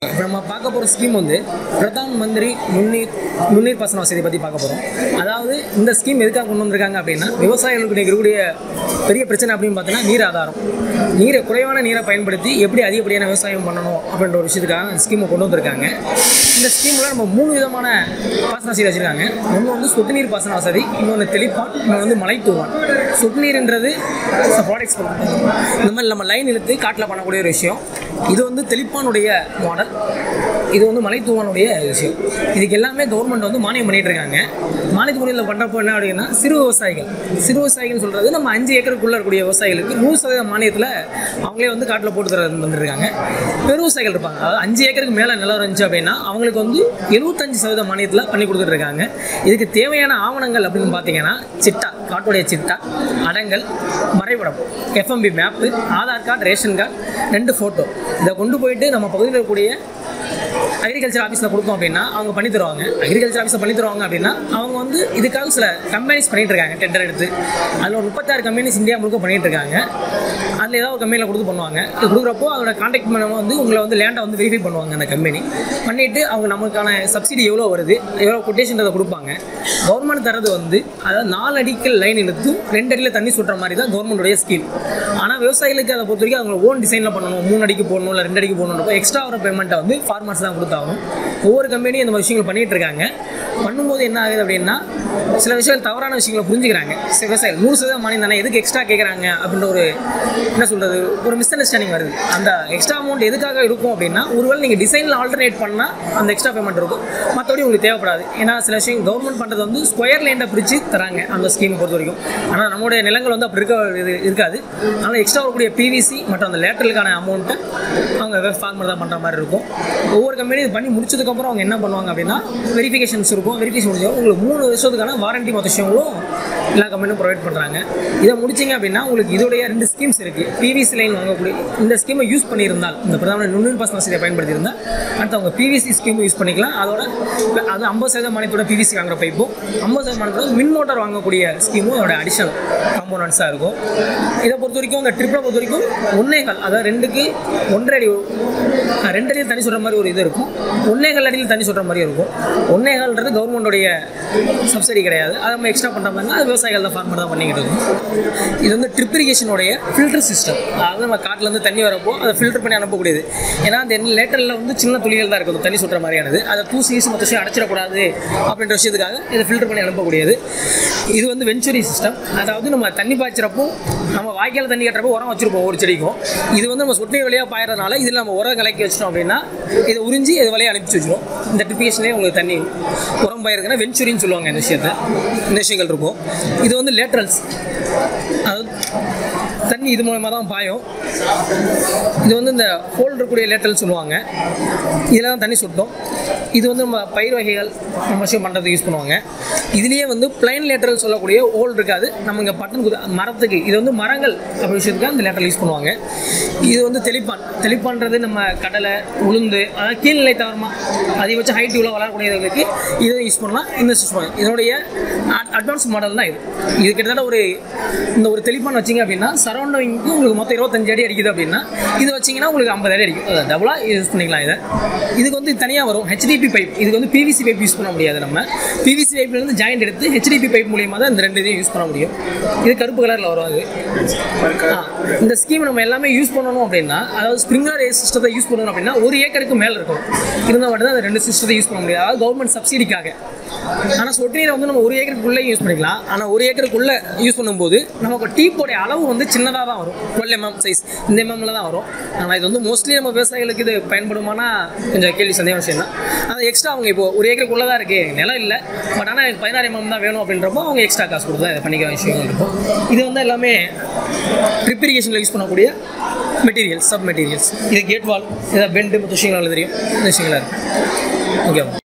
இப்போ நம்ம பார்க்க போகிற ஸ்கீம் வந்து பிரதான் மந்திரி நுண்ணீர் நுண்ணீர் பாசன வசதி பற்றி பார்க்க போகிறோம் அதாவது இந்த ஸ்கீம் எதுக்காக கொண்டு வந்திருக்காங்க அப்படின்னா விவசாயிகளுக்கு இருக்கக்கூடிய பெரிய பிரச்சனை அப்படின்னு பார்த்தீங்கன்னா நீர் ஆதாரம் நீரை குறைவான நீரை பயன்படுத்தி எப்படி அதிகப்படியான விவசாயம் பண்ணணும் அப்படின்ற ஒரு விஷயத்துக்காக இந்த ஸ்கீமை கொண்டு வந்திருக்காங்க இந்த ஸ்கீமில் நம்ம மூணு விதமான பாசன வசதி வச்சுருக்காங்க ஒன்று வந்து சொட்டு நீர் பாசன வசதி இன்னொன்று தெளிப்பான் இன்னொன்று வந்து மலை தூவான் சொட்டு நீர்ன்றது ப்ராடக்ட்ஸ் இந்த மாதிரி நம்ம லைன் இழுத்து காட்டில் பண்ணக்கூடிய ஒரு விஷயம் இது வந்து தெளிப்பானுடைய மாடல் இது வந்து மலை தூவானுடைய விஷயம் இதுக்கு எல்லாமே கவர்மெண்ட் வந்து மானியம் பண்ணிட்டு இருக்காங்க மானியத்து முறையில் பண்ணுறப்போ என்ன அப்படின்னா சிறு விவசாயிகள் சிறு விவசாயிகள் சொல்கிறது நம்ம அஞ்சு ஏக்கருக்குள்ளே இருக்கக்கூடிய விவசாயிகளுக்கு நூறு சதவீத மானியத்தில் அவங்களே வந்து காட்டில் போட்டு தர வந்துருக்காங்க பெரு விவசாயிகள் இருப்பாங்க அதாவது அஞ்சு ஏக்கருக்கு மேலே நிலம் இருந்துச்சு அப்படின்னா அவங்களுக்கு வந்து எழுபத்தஞ்சு சதவீத மானியத்தில் பண்ணி கொடுத்துட்டு இருக்காங்க இதுக்கு தேவையான ஆவணங்கள் அப்படின்னு பார்த்தீங்கன்னா சிட்டா காட்டுடைய சிட்டா அடங்கல் வரைபடம் FMB map Aadhaar card ration card ரெண்டு ஃபோட்டோ இதை கொண்டு போயிட்டு நம்ம பகுதியில் இருக்கக்கூடிய அக்ரிகல்ச்சர் ஆஃபீஸில் கொடுத்தோம் அப்படின்னா அவங்க பண்ணி தருவாங்க அக்ரிகல்ச்சர் ஆஃபீஸில் பண்ணி தருவாங்க அப்படின்னா அவங்க வந்து இதுக்காக சில கம்பெனிஸ் பண்ணிட்டு இருக்காங்க டெண்டர் எடுத்து அதில் ஒரு முப்பத்தாறு கம்பெனிஸ் இந்தியா முழுக்க பண்ணிட்டு இருக்காங்க அதில் ஏதாவது ஒரு கம்பெனியில் கொடுத்து பண்ணுவாங்க இது கொடுக்குறப்போ அதோட கான்டாக்ட் பண்ணவங்க வந்து உங்களை வந்து லேண்டை வந்து வெரிஃபை பண்ணுவாங்க அந்த கம்பெனி பண்ணிவிட்டு அவங்க நமக்கான சப்சிடி எவ்வளோ வருது எவ்வளோ கொட்டேஷன் அதை கொடுப்பாங்க கவர்மெண்ட் தரது வந்து அதாவது நாலு அடிக்கல் லைன் இழுத்து ரெண்டு அடியில் தண்ணி சுட்டுற மாதிரி தான் கவர்மெண்ட்டுடைய ஸ்கீம் ஆனால் விவசாயிகளுக்கு அதை பொறுத்த வரைக்கும் அவங்க ஓன் டிசைனில் பண்ணணும் மூணு அடிக்கு போடணும் இல்லை ரெண்டு அடிக்கு போடணுன்றப்போ எக்ஸ்ட்ரா வர பேமெண்ட்டை வந்து ஃபார்மர்ஸ் தான் கொடுத்தாகணும் ஒவ்வொரு கம்பெனியும் இந்த மாதிரி விஷயங்கள் பண்ணிட்டு இருக்காங்க பண்ணும்போது என்ன ஆகுது அப்படின்னா சில விஷயங்கள் தவறான விஷயங்களை புரிஞ்சுக்கிறாங்க சில விவசாயிகள் நூறு சதவீதம் மானியம் தானே எதுக்கு எக்ஸ்ட்ரா கேட்குறாங்க அப்படின்ற ஒரு என்ன சொல்கிறது ஒரு மிஸ் அண்டர்ஸ்டாண்டிங் வருது அந்த எக்ஸ்ட்ரா அமௌண்ட் எதுக்காக இருக்கும் அப்படின்னா ஒருவேளை நீங்கள் டிசைனில் ஆல்டர்னேட் பண்ணால் அந்த எக்ஸ்ட்ரா பேமெண்ட் இருக்கும் மற்றபடி உங்களுக்கு தேவைப்படாது ஏன்னா சில விஷயம் கவர்மெண்ட் பண்ணுறது வந்து ஸ்கொயர் லேண்டை பிரித்து தராங்க அந்த ஸ்கீமை பொறுத்த வரைக்கும் ஆனால் நம்மளுடைய நிலங்கள் வந்து அப்படி இருக்க இது இருக்காது அதனால் எக்ஸ்ட்ரா வரக்கூடிய பிவிசி மற்றும் அந்த லேட்டருக்கான அமௌண்ட்டை அவங்க ஃபார்மர் தான் பண்ணுற மாதிரி இருக்கும் ஒவ்வொரு கம்பெனியும் இது பண்ணி முடிச்சதுக்கப்புறம் அவங்க என்ன பண்ணுவாங்க அப்படின்னா வெரிஃபிகேஷன்ஸ் இருக்கும் வெரிஃபிகேஷன் முடிஞ்சோம் உங்களுக்கு மூணு வருஷத்துக்கான வாரண்டி மொத்த விஷயங்களும் எல்லா கம்பெனியும் ப்ரொவைட் பண்ணுறாங்க இதை முடிச்சிங்க அப்படின்னா உங்களுக்கு இதோடைய ரெண்டு ஸ்கீம்ஸ் இருக்குது பிவிசி லைன் வாங்கக்கூடிய இந்த ஸ்கீமை யூஸ் பண்ணியிருந்தால் இந்த பிரதமர் நுண்ணூறு பாசன வசதியை பயன்படுத்தியிருந்தால் அடுத்து அவங்க பிவிசி ஸ்கீம் யூஸ் பண்ணிக்கலாம் அதோட அது ஐம்பது சதவீதம் மானியத்தோட பிவிசி வாங்குற பைப்பும் ஐம்பது சதவீதம் மானியத்தோட மின் மோட்டார் வாங்கக்கூடிய ஸ்கீமும் அதோட அடிஷனல் காம்போனன்ட்ஸாக இருக்கும் இதை பொறுத்த வரைக்கும் இந்த ட்ரிப்பை பொறுத்த வரைக்கும் ஒன்னேகால் அதாவது ரெண்டுக்கு ஒன்றரை அடி அஹ், ரெண்டு அடியில் தண்ணி சொல்கிற மாதிரி ஒரு இது இருக்கும் ஒன்னேகால் அடியில் தண்ணி சொல்கிற மாதிரி இருக்கும் ஒன்னேகால்ன்றது கவர்மெண்டோடைய சப்சிடி கிடையாது அதை நம்ம எக்ஸ்ட்ரா பண்ணுற மாதிரி அது விவசாயிகள் தான் ஃபார்மர் தான் பண்ணிக்கிட்டு இருக்கும் இது வந்து ட்ரிப் இரிகேஷனுடைய ஃபில்டர் சிஸ்டம் அதாவது நம்ம காட்டிலேருந்து தண்ணி வரப்போ அதை ஃபில்டர் பண்ணி அனுப்பக்கூடியது ஏன்னா அந்த லேட்டரில் வந்து சின்ன துளிகள் தான் இருக்கும் தண்ணி சுட்டுற மாதிரியானது அதை தூசி ஈசி மொத்த விஷயம் அடைச்சிடக்கூடாது அப்படின்ற விஷயத்துக்காக இதை ஃபில்டர் பண்ணி அனுப்பக்கூடியது இது வந்து வெஞ்சுரி சிஸ்டம் அதாவது நம்ம தண்ணி பாய்ச்சிறப்போ நம்ம வாய்க்கால் தண்ணி கட்டுறப்போ உரம் வச்சிருப்போம் ஒரு செடிக்கும் இது வந்து நம்ம சொட்டு வழியாக பாயறதுனால இதில் நம்ம உரம் கலக்கி வச்சிட்டோம் அப்படின்னா இதை உறிஞ்சி இது வழியாக அனுப்பிச்சு வச்சிரும் இந்த ட்ரிபிகேஷன்லேயே உங்களுக்கு தண்ணி உரம் பயிருக்குன்னா வெஞ்சுரின்னு சொல்லுவாங்க இந்த விஷயத்தை இந்த விஷயங்கள் இருக்கும் இது வந்து லேட்ரல்ஸ் அதாவது தண்ணி இது மூலமாக தான் பாயும் இது வந்து இந்த ஹோல் இருக்கக்கூடிய லேட்டல் சொல்லுவாங்க இதில் தான் தண்ணி சுட்டும் இது வந்து நம்ம பயிர் வகைகள் நம்ம விஷயம் பண்ணுறதுக்கு யூஸ் பண்ணுவாங்க இதுலேயே வந்து பிளைன் லேட்டரல் சொல்லக்கூடிய ஹோல் இருக்காது நம்ம இங்கே பட்டன் குது மரத்துக்கு இது வந்து மரங்கள் அப்படி விஷயத்துக்கு அந்த லேட்டரல் யூஸ் பண்ணுவாங்க இது வந்து தெளிப்பான் தெளிப்பான்றது நம்ம கடலை உளுந்து அதாவது கீழ்நிலை தவறமா அதிகபட்ச ஹைட் இவ்வளோ வளரக்கூடியவர்களுக்கு இதை யூஸ் பண்ணலாம் இந்த சிஸ்டம் இதனுடைய அட்வான்ஸ் மாடல் தான் இது இது கிட்டத்தட்ட ஒரு இந்த ஒரு தெளிப்பான் வச்சிங்க அப்படின்னா சரௌண்டிங்க்கு உங்களுக்கு மொத்தம் இருபத்தஞ்சு அடி அடிக்குது அப்படின்னா இது வச்சிங்கன்னா உங்களுக்கு ஐம்பது அடி அடிக்கும் டபுளாக யூஸ் பண்ணிக்கலாம் இதை இதுக்கு வந்து தனியாக வரும் ஹெச்டிபி பைப் இதுக்கு வந்து பிவிசி பைப் யூஸ் பண்ண முடியாது நம்ம பிவிசி பைப்லேருந்து ஜாயிண்ட் எடுத்து ஹெச்டிபி பைப் மூலியமாக தான் இந்த ரெண்டு இதையும் யூஸ் பண்ண முடியும் இது கருப்பு கலரில் வரும் அது ஆ, இந்த ஸ்கீம் நம்ம எல்லாமே யூஸ் பண்ணணும் அப்படின்னா அதாவது ஸ்ப்ரிங்லர் சிஸ்டத்தை யூஸ் பண்ணணும் அப்படின்னா ஒரு ஏக்கருக்கு மேலே இருக்கும் இருந்தால் மட்டும் தான் அந்த ரெண்டு சிஸ்டத்தை யூஸ் பண்ண முடியாது அதாவது கவர்மெண்ட் சப்சிடிக்காக ஆனால் சொட்டு நீரை வந்து நம்ம ஒரு ஏக்கருக்குள்ளே யூஸ் பண்ணிக்கலாம் ஆனால் ஒரு ஏக்கருக்குள்ளே யூஸ் பண்ணும்போது நமக்கு டீப்போடைய அளவு வந்து சின்னதாக தான் வரும் டுவெல் எம்எம் சைஸ் இந்த எம்எம்ல தான் வரும் ஆனால் இது வந்து மோஸ்ட்லி நம்ம விவசாயிகளுக்கு இது பயன்படுமானா கொஞ்சம் கேள்வி சந்தேகம் விஷயம் தான் அது எக்ஸ்ட்ரா அவங்க இப்போ ஒரு ஏக்கருக்குள்ளே தான் இருக்குது நிலம் இல்லை பட் ஆனால் எனக்கு பதினாறு எம்எம் தான் வேணும் அப்படின்றப்போ அவங்க எக்ஸ்ட்ரா காசு கொடுத்து தான் இதை பண்ணிக்க விஷயங்கள் இருக்கும் இது வந்து எல்லாமே ட்ரிப் இரிகேஷனில் யூஸ் பண்ணக்கூடிய மெட்டீரியல்ஸ் சப் மெட்டீரியல்ஸ் இது கேட் வால் இதை பெண்டு மற்ற விஷயங்கள் தெரியும் இந்த விஷயங்களாக இருக்குது ஓகே